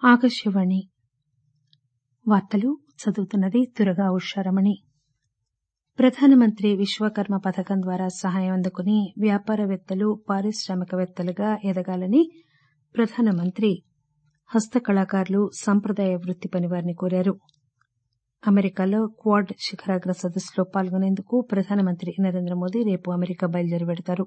ఆకాశవాణి వార్తలు చదువుతున్నది దుర్గా ఉషారమణి ప్రధానమంత్రి విశ్వకర్మ పథకం ద్వారా సహాయం అందుకుని వ్యాపారవేత్తలు పారిశ్రామికవేత్తలుగా ఎదగాలని ప్రధానమంత్రి హస్తకళాకారులు సంప్రదాయ వృత్తి పనివారిని కోరారు అమెరికాలో క్వాడ్ శిఖరాగ్ర సదస్సులో పాల్గొనేందుకు ప్రధానమంత్రి నరేంద్ర మోదీ రేపు అమెరికా బయలుదేరి పెడతారు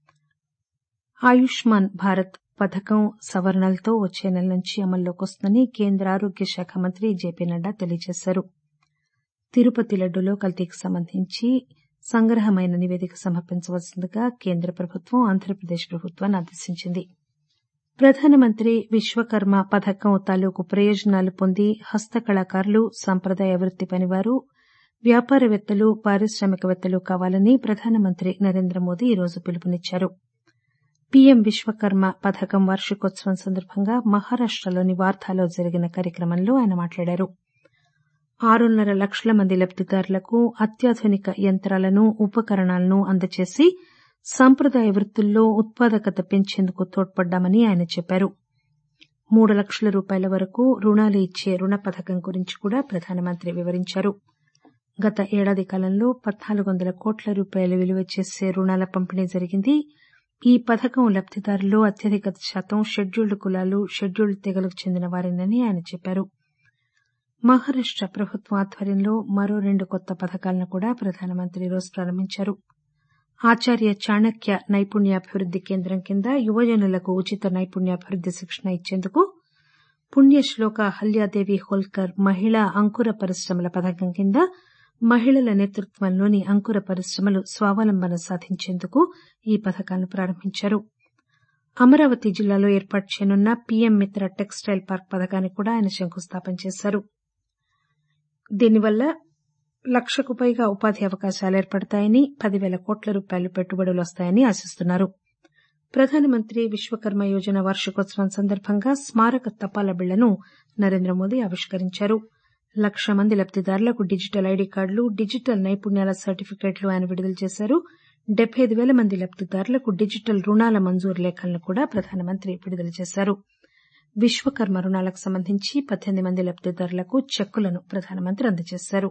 ఆయుష్మాన్ భారత్ పథకం సవరణలతో వచ్చే నెల నుంచి అమల్లోకి వస్తుందని కేంద్ర ఆరోగ్య శాఖ మంత్రి జేపీ నడ్డా తెలియజేశారు తిరుపతి లడ్డూలో కల్తీకి సంబంధించి సంగ్రహమైన నివేదిక సమర్పించవలసిందిగా కేంద్ర ప్రభుత్వం ఆంధ్రప్రదేశ్ ప్రభుత్వాన్ని ఆదేశించింది ప్రధానమంత్రి విశ్వకర్మ పథకం తాలూకు ప్రయోజనాలు పొంది హస్తకళాకారులు సంప్రదాయ వృత్తి పనివారు వ్యాపారవేత్తలు పారిశ్రామికవేత్తలు కావాలని ప్రధానమంత్రి నరేంద్ర మోదీ ఈరోజు పిలుపునిచ్చారు పీఎం విశ్వకర్మ పథకం వార్షికోత్సవం సందర్భంగా మహారాష్టలోని వార్ధాలో జరిగిన కార్యక్రమంలో ఆయన మాట్లాడారు ఆరున్నర లక్షల మంది లబ్దిదారులకు అత్యాధునిక యంత్రాలను ఉపకరణాలను అందజేసి సంప్రదాయ వృత్తుల్లో ఉత్పాదకత పెంచేందుకు తోడ్పడ్డామని ఆయన చెప్పారు మూడు లక్షల రూపాయల వరకు రుణాలు ఇచ్చే రుణ పథకం గురించి కూడా ప్రధానమంత్రి వివరించారు గత ఏడాది కాలంలో పద్నాలుగు వందల కోట్ల రూపాయల విలువ చేసే రుణాల పంపిణీ జరిగింది ఈ పథకం లబ్దిదారుల్లో అత్యధిక శాతం షెడ్యూల్డ్ కులాలు షెడ్యూల్డ్ తెగలకు చెందిన వారేనని ఆయన చెప్పారు మహారాష్ట ప్రభుత్వం ఆధ్వర్యంలో మరో రెండు కొత్త పథకాలను కూడా ప్రధానమంత్రి ఈరోజు ప్రారంభించారు ఆచార్య చాణక్య నైపుణ్యాభివృద్ది కేంద్రం కింద యువజనులకు ఉచిత నైపుణ్యాభివృద్ది శిక్షణ ఇచ్చేందుకు పుణ్యశ్లోక అహల్యాదేవి హోల్కర్ మహిళా అంకుర పరిశ్రమల పథకం కింద మహిళల నేతృత్వంలోని అంకుర పరిశ్రమలు స్వావలంబన సాధించేందుకు ఈ పథకాలను ప్రారంభించారు అమరావతి జిల్లాలో ఏర్పాటు చేయనున్న పీఎం మిత్ర టెక్స్టైల్ పార్క్ పథకానికి కూడా ఆయన శంకుస్థాపన చేశారు దీనివల్ల లక్షకు పైగా ఉపాధి అవకాశాలు ఏర్పడతాయని పదివేల కోట్ల రూపాయలు పెట్టుబడులు వస్తాయని ఆశిస్తున్నారు ప్రధానమంత్రి విశ్వకర్మ యోజన వార్షికోత్సవం సందర్భంగా స్మారక తపాలా బిళ్లను నరేంద్ర మోదీ ఆవిష్కరించారు లక్ష మంది లబ్దిదారులకు డిజిటల్ ఐడీ కార్డులు డిజిటల్ నైపుణ్యాల సర్టిఫికెట్లు ఆయన విడుదల చేశారు డెబ్బై ఐదు పేల మంది లబ్దిదారులకు డిజిటల్ రుణాల మంజూరు లేఖలను కూడా ప్రధానమంత్రి విడుదల చేశారు విశ్వకర్మ రుణాలకు సంబంధించి పద్దెనిమిది మంది లబ్దిదారులకు చెక్కులను ప్రధానమంత్రి అందజేశారు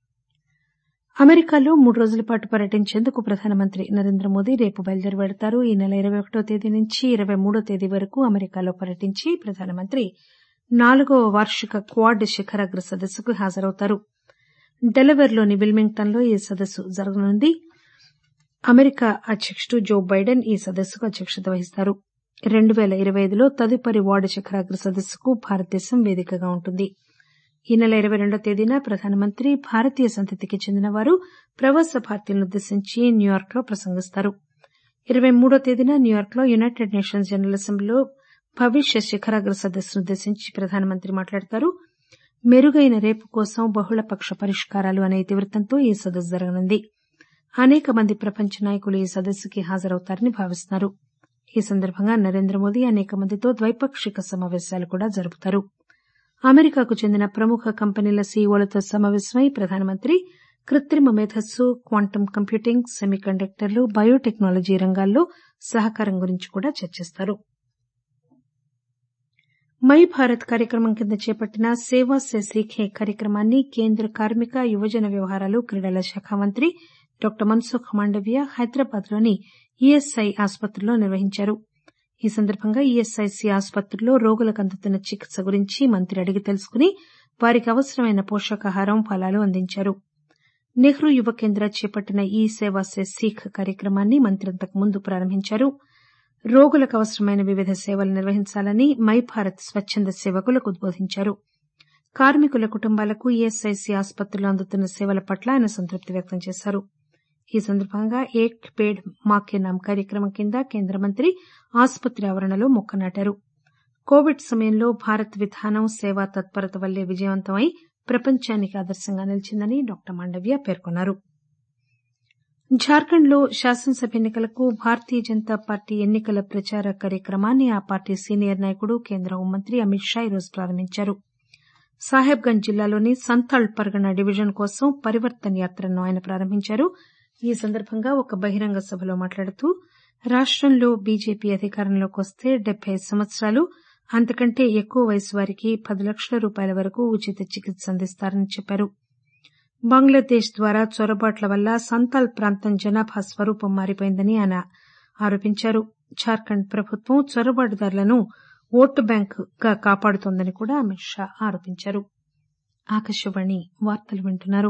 అమెరికాలో మూడు రోజుల పాటు పర్యటించేందుకు ప్రధానమంత్రి నరేంద్ర మోదీ రేపు బయలుదేరి పెడతారు ఈ నెల ఇరవై ఒకటో తేదీ నుంచి ఇరవై మూడో తేదీ వరకు అమెరికాలో పర్యటించి ప్రధానమంత్రి నాలుగవ వార్షిక క్వాడ్ శిఖరాగ్ర సదస్సుకు హాజరవుతారు డెలవేర్లోని విల్మింగ్టన్లో ఈ సదస్సు జరగనుంది అమెరికా అధ్యకుడు జో బైడెన్ ఈ సదస్సుకు అధ్యక్షత వహిస్తారు రెండు పేల ఇరవై ఐదులో తదుపరి వార్డు శిఖరాగ్ర సదస్సుకు భారతదేశం వేదికగా ఉంటుంది ఈ నెల ఇరవై రెండో తేదీన ప్రధానమంత్రి భారతీయ సంతతికి చెందిన వారు ప్రవాస భారతీయులనుద్దేశించి న్యూయార్క్ లో ప్రసంగిస్తారు ఇరవై మూడో తేదీన న్యూయార్క్ లో యునైటెడ్ నేషన్స్ జనరల్ అసెంబ్లీలో భవిష్య శిఖరాగ్ర సదస్సునుద్దేశించి ప్రధానమంత్రి మాట్లాడతారు మెరుగైన రేపు కోసం బహుళపక్ష పరిష్కారాలు అనే ఇతివృత్తంతో ఈ సదస్సు జరగనుంది అనేక మంది ప్రపంచ నాయకులు ఈ సదస్సుకి హాజరవుతారని భావిస్తున్నారు ఈ సందర్భంగా నరేంద్ర మోదీ అనేక మందితో ద్వైపాక్షిక సమావేశాలు కూడా జరుపుతారు అమెరికాకు చెందిన ప్రముఖ కంపెనీల సీఈఓలతో సమావేశమై ప్రధానమంత్రి కృత్రిమ మేధస్సు క్వాంటమ్ కంప్యూటింగ్ సెమీ కండక్టర్లు బయోటెక్నాలజీ రంగాల్లో సహకారం గురించి కూడా చర్చిస్తారు మై భారత్ కార్యక్రమం కింద చేపట్టిన సేవా సే సీఖే కార్యక్రమాన్ని కేంద్ర కార్మిక యువజన వ్యవహారాలు క్రీడల శాఖ మంత్రి డాక్టర్ మన్సుఖ్ మాండవ్య హైదరాబాద్ లోని ఈఎస్ఐ ఆసుపత్రిలో నిర్వహించారు ఈ సందర్భంగా ఈఎస్ఐసి ఆసుపత్రిలో రోగులకు అందుతున్న చికిత్స గురించి మంత్రి అడిగి తెలుసుకుని వారికి అవసరమైన పోషకాహారం ఫలాలు అందించారు నెహ్రూ యువ కేంద్ర చేపట్టిన ఈ సేవా సే సీఖ్ కార్యక్రమాన్ని మంత్రి అంతకుముందు ప్రారంభించారు రోగులకు అవసరమైన వివిధ సేవలు నిర్వహించాలని మై భారత్ స్వచ్చంద సేవకులకు ఉద్బోధించారు కార్మికుల కుటుంబాలకు ఈఎస్ఐసి ఆసుపత్రిలో అందుతున్న సేవల పట్ల ఆయన సంతృప్తి వ్యక్తం చేశారు ఈ సందర్భంగా ఏక్ పేడ్ మాకే నామ్ కార్యక్రమం కింద కేంద్ర మంత్రి ఆసుపత్రి ఆవరణలో మొక్క నాటారు కోవిడ్ సమయంలో భారత్ విధానం సేవా తత్పరత వల్లే విజయవంతమై ప్రపంచానికి ఆదర్శంగా నిలిచిందని డాక్టర్ మాండవ్య పేర్కొన్నారు జార్ఖండ్ లో శాసనసభ ఎన్నికలకు భారతీయ జనతా పార్టీ ఎన్నికల ప్రచార కార్యక్రమాన్ని ఆ పార్టీ సీనియర్ నాయకుడు కేంద్ర హోంమంత్రి అమిత్ షా ఈరోజు ప్రారంభించారు సాహెబ్గంజ్ జిల్లాలోని సంతాల్ పరగణ డివిజన్ కోసం పరివర్తన్ యాత్రను ఆయన ప్రారంభించారు ఈ సందర్భంగా ఒక బహిరంగ సభలో మాట్లాడుతూ రాష్టంలో బీజేపీ అధికారంలోకి వస్తే డెబ్బై ఐదు సంవత్సరాలు అంతకంటే ఎక్కువ వయసు వారికి పది లక్షల రూపాయల వరకు ఉచిత చికిత్స అందిస్తారని చెప్పారు బంగ్లాదేశ్ ద్వారా చొరబాట్ల వల్ల సంతాల్ ప్రాంతం జనాభా స్వరూపం మారిపోయిందని ఆయన ఆరోపించారు జార్ఖండ్ ప్రభుత్వం చొరబాటుదారులను ఓటు బ్యాంకుగా కాపాడుతోందని కూడా అమిత్ షా ఆరోపించారు ఆకాశవాణి వార్తలు వింటున్నారు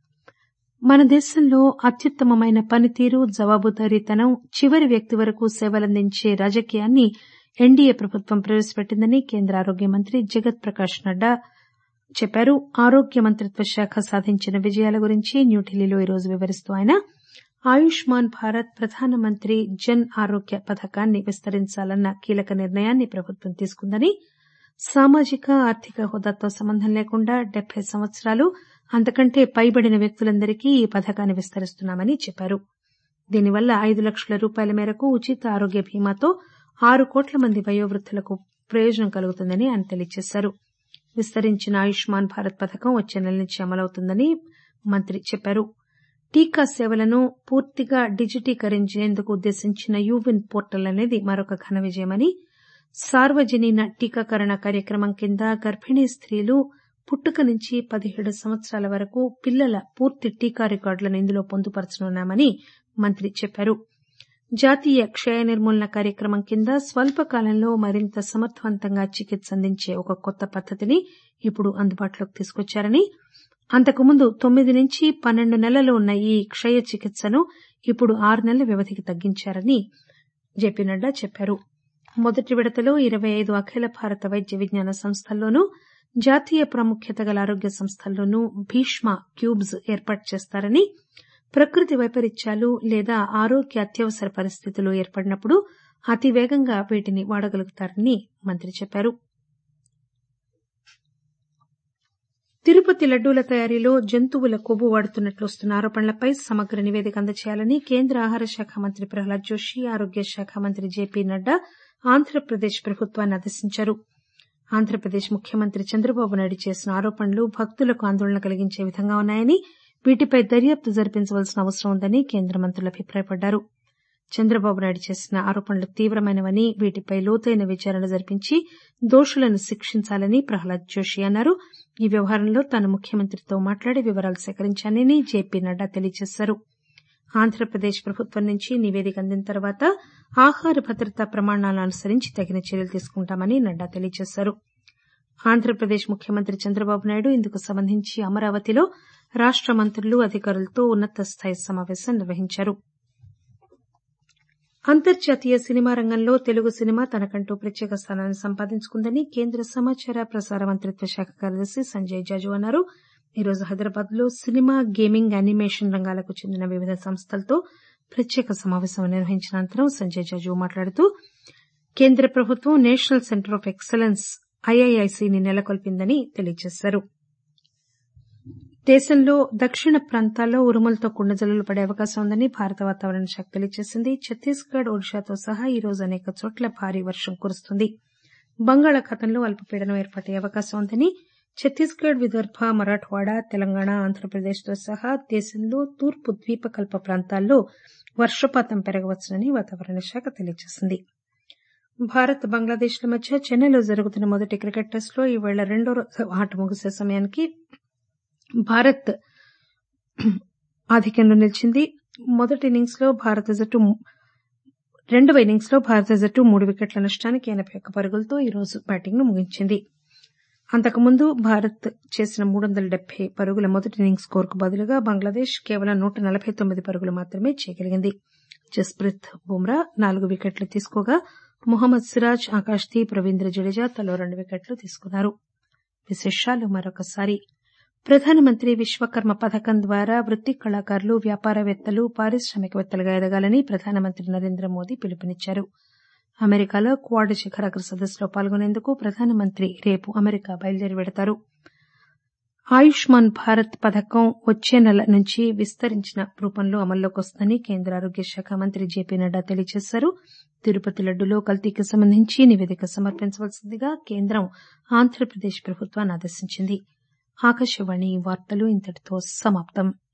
మన దేశంలో అత్యుత్తమమైన పనితీరు జవాబుదారీతనం చివరి వ్యక్తి వరకు సేవలందించే రాజకీయాన్ని ఎన్డీఏ ప్రభుత్వం ప్రవేశపెట్టిందని కేంద్ర ఆరోగ్య మంత్రి జగత్ ప్రకాష్ నడ్డా చెప్పారు ఆరోగ్య మంత్రిత్వ శాఖ సాధించిన విజయాల గురించి న్యూఢిల్లీలో ఈరోజు వివరిస్తూ ఆయన ఆయుష్మాన్ భారత్ ప్రధానమంత్రి జన్ ఆరోగ్య పథకాన్ని విస్తరించాలన్న కీలక నిర్ణయాన్ని ప్రభుత్వం తీసుకుందని సామాజిక ఆర్థిక హోదాతో సంబంధం లేకుండా డెబ్బై సంవత్సరాలు అంతకంటే పైబడిన వ్యక్తులందరికీ ఈ పథకాన్ని విస్తరిస్తున్నామని చెప్పారు దీనివల్ల ఐదు లక్షల రూపాయల మేరకు ఉచిత ఆరోగ్య బీమాతో ఆరు కోట్ల మంది వయోవృద్దులకు ప్రయోజనం కలుగుతుందని ఆయన తెలియజేశారు విస్తరించిన ఆయుష్మాన్ భారత్ పథకం వచ్చే నెల నుంచి అమలవుతుందని మంత్రి చెప్పారు టీకా సేవలను పూర్తిగా డిజిటీకరించేందుకు ఉద్దేశించిన యూవిన్ పోర్టల్ అనేది మరొక ఘన విజయమని సార్వజనీన టీకాకరణ కార్యక్రమం కింద గర్భిణీ స్త్రీలు పుట్టుక నుంచి పదిహేడు సంవత్సరాల వరకు పిల్లల పూర్తి టీకా రికార్డులను ఇందులో పొందుపరచనున్నామని మంత్రి చెప్పారు జాతీయ క్షయ నిర్మూలన కార్యక్రమం కింద స్వల్పకాలంలో మరింత సమర్థవంతంగా చికిత్స అందించే ఒక కొత్త పద్దతిని ఇప్పుడు అందుబాటులోకి తీసుకొచ్చారని అంతకుముందు తొమ్మిది నుంచి పన్నెండు నెలలు ఉన్న ఈ క్షయ చికిత్సను ఇప్పుడు ఆరు నెలల వ్యవధికి తగ్గించారని జేపీ నడ్డా చెప్పారు మొదటి విడతలో ఇరవై ఐదు అఖిల భారత వైద్య విజ్ఞాన సంస్థల్లోనూ జాతీయ ప్రాముఖ్యత గల ఆరోగ్య సంస్థల్లోనూ భీష్మ క్యూబ్స్ ఏర్పాటు చేస్తారని ప్రకృతి వైపరీత్యాలు లేదా ఆరోగ్య అత్యవసర పరిస్థితులు ఏర్పడినప్పుడు అతివేగంగా వీటిని వాడగలుగుతారని మంత్రి చెప్పారు తిరుపతి లడ్డూల తయారీలో జంతువుల కొవ్వు వాడుతున్నట్లు వస్తున్న ఆరోపణలపై సమగ్ర నివేదిక అందజేయాలని కేంద్ర ఆహార శాఖ మంత్రి ప్రహ్లాద్ జోషి ఆరోగ్య శాఖ మంత్రి జేపీ నడ్డా ఆంధ్రప్రదేశ్ ప్రభుత్వాన్ని ఆదేశించారు ఆంధ్రప్రదేశ్ ముఖ్యమంత్రి చంద్రబాబు నాయుడు చేసిన ఆరోపణలు భక్తులకు ఆందోళన కలిగించే విధంగా ఉన్నాయని వీటిపై దర్యాప్తు జరిపించవలసిన అవసరం ఉందని కేంద్ర మంత్రులు అభిప్రాయపడ్డారు చంద్రబాబు నాయుడు చేసిన ఆరోపణలు తీవ్రమైనవని వీటిపై లోతైన విచారణ జరిపించి దోషులను శిక్షించాలని ప్రహ్లాద్ జోషి అన్నారు ఈ వ్యవహారంలో తాను ముఖ్యమంత్రితో మాట్లాడి వివరాలు సేకరించానని జేపీ నడ్డా తెలియజేశారు ఆంధ్రప్రదేశ్ ప్రభుత్వం నుంచి నివేదిక అందిన తర్వాత ఆహార భద్రతా ప్రమాణాలను అనుసరించి తగిన చర్యలు తీసుకుంటామని నడ్డా తెలియజేశారు ఆంధ్రప్రదేశ్ ముఖ్యమంత్రి చంద్రబాబు నాయుడు ఇందుకు సంబంధించి అమరావతిలో రాష్ట మంత్రులు అధికారులతో ఉన్నత స్థాయి సమావేశం నిర్వహించారు అంతర్జాతీయ సినిమా రంగంలో తెలుగు సినిమా తనకంటూ ప్రత్యేక స్థానాన్ని సంపాదించుకుందని కేంద్ర సమాచార ప్రసార మంత్రిత్వ శాఖ కార్యదర్శి సంజయ్ జాజు అన్నారు ఈరోజు హైదరాబాద్ లో సినిమా గేమింగ్ యానిమేషన్ రంగాలకు చెందిన వివిధ సంస్థలతో ప్రత్యేక సమావేశం నిర్వహించిన అనంతరం సంజయ్ జాజు మాట్లాడుతూ కేంద్ర ప్రభుత్వం నేషనల్ సెంటర్ ఆఫ్ ఎక్సలెన్స్ ఐఐఐసిని నెలకొల్పిందని తెలియజేశారు దేశంలో దక్షిణ ప్రాంతాల్లో ఉరుములతో కుండజల్లులు పడే అవకాశం ఉందని భారత వాతావరణ శాఖ తెలియజేసింది ఛత్తీస్గఢ్ ఒడిశాతో సహా ఈ రోజు అనేక చోట్ల భారీ వర్షం కురుస్తుంది బంగాళాఖాతంలో అల్పపీడనం ఏర్పడే అవకాశం ఉందని ఛత్తీస్గఢ్ విదర్భ మరాఠ్వాడ తెలంగాణ ఆంధ్రప్రదేశ్తో సహా దేశంలో తూర్పు ద్వీపకల్ప ప్రాంతాల్లో వర్షపాతం పెరగవచ్చునని వాతావరణ శాఖ తెలియజేసింది భారత్ బంగ్లాదేశ్ల మధ్య చెన్నైలో జరుగుతున్న మొదటి క్రికెట్ టెస్టులో ఈవేళ రెండో రోజు ఆట ముగిసే సమయానికి భారత్ ఆధిక్యంలో నిలిచింది మొదటి ఇన్నింగ్స్ లో భారత జట్టు రెండవ ఇన్నింగ్స్ లో భారత జట్టు మూడు వికెట్ల నష్టానికి ఎనబై ఒక్క పరుగులతో ఈరోజు బ్యాటింగ్ ను ముగించింది అంతకుముందు భారత్ చేసిన మూడు వందల డెబ్బై పరుగుల మొదటి ఇన్నింగ్స్ స్కోరుకు బదులుగా బంగ్లాదేశ్ కేవలం నూట నలబై తొమ్మిది పరుగులు మాత్రమే చేయగలిగింది జస్ప్రీత్ బుమ్రా నాలుగు వికెట్లు తీసుకోగా మొహమ్మద్ సిరాజ్ ఆకాశ్దీప్ రవీంద్ర జడేజా తలో రెండు వికెట్లు తీసుకున్నారు విశేషాలు మరొకసారి ప్రధానమంత్రి విశ్వకర్మ పథకం ద్వారా వృత్తి కళాకారులు వ్యాపారవేత్తలు పారిశ్రామికవేత్తలుగా ఎదగాలని ప్రధానమంత్రి నరేంద్ర మోదీ పిలుపునిచ్చారు అమెరికాలో క్వాడ్ శిఖరాగ్ర సదస్సులో పాల్గొనేందుకు ప్రధానమంత్రి రేపు అమెరికా బయలుదేరి వెడతారు ఆయుష్మాన్ భారత్ పథకం వచ్చే నెల నుంచి విస్తరించిన రూపంలో అమల్లోకి వస్తుందని కేంద్ర ఆరోగ్య శాఖ మంత్రి జేపీ నడ్డా తెలియజేశారు తిరుపతి లడ్డులో కల్తీకి సంబంధించి నివేదిక సమర్పించవలసిందిగా కేంద్రం ఆంధ్రప్రదేశ్ ప్రభుత్వాన్ని ఆదేశించింది ఆకాశవాణి వార్తలు ఇంతటితో సమాప్తం